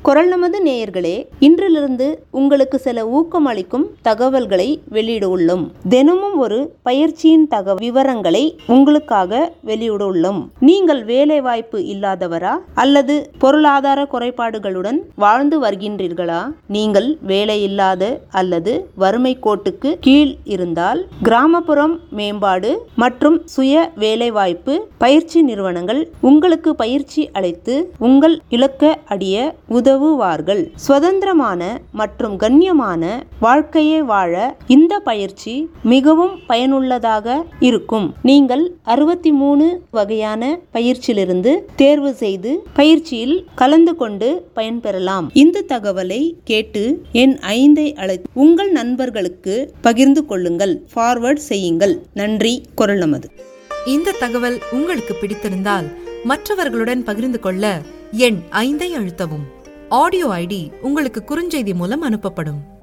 குரல் நமது நேயர்களே இன்றிலிருந்து உங்களுக்கு சில ஊக்கமளிக்கும் தகவல்களை வெளியிட உள்ளோம் தினமும் ஒரு பயிற்சியின் தக விவரங்களை உங்களுக்காக வெளியிட உள்ளோம் நீங்கள் வேலை வாய்ப்பு இல்லாதவரா அல்லது பொருளாதார குறைபாடுகளுடன் வாழ்ந்து வருகின்றீர்களா நீங்கள் வேலை இல்லாத அல்லது வறுமை கோட்டுக்கு கீழ் இருந்தால் கிராமப்புறம் மேம்பாடு மற்றும் சுய வேலைவாய்ப்பு பயிற்சி நிறுவனங்கள் உங்களுக்கு பயிற்சி அளித்து உங்கள் இலக்க அடைய உதவுவார்கள் சுதந்திரமான மற்றும் கண்ணியமான வாழ்க்கையை வாழ இந்த பயிற்சி மிகவும் பயனுள்ளதாக இருக்கும் நீங்கள் அறுபத்தி மூணு வகையான பயிற்சியிலிருந்து தேர்வு செய்து பயிற்சியில் கலந்து கொண்டு பயன்பெறலாம் இந்த தகவலை கேட்டு என் ஐந்தை அழைத்து உங்கள் நண்பர்களுக்கு பகிர்ந்து கொள்ளுங்கள் ஃபார்வர்ட் செய்யுங்கள் நன்றி குரல் நமது இந்த தகவல் உங்களுக்கு பிடித்திருந்தால் மற்றவர்களுடன் பகிர்ந்து கொள்ள எண் ஐந்தை அழுத்தவும் ஆடியோ ஐடி உங்களுக்கு குறுஞ்செய்தி மூலம் அனுப்பப்படும்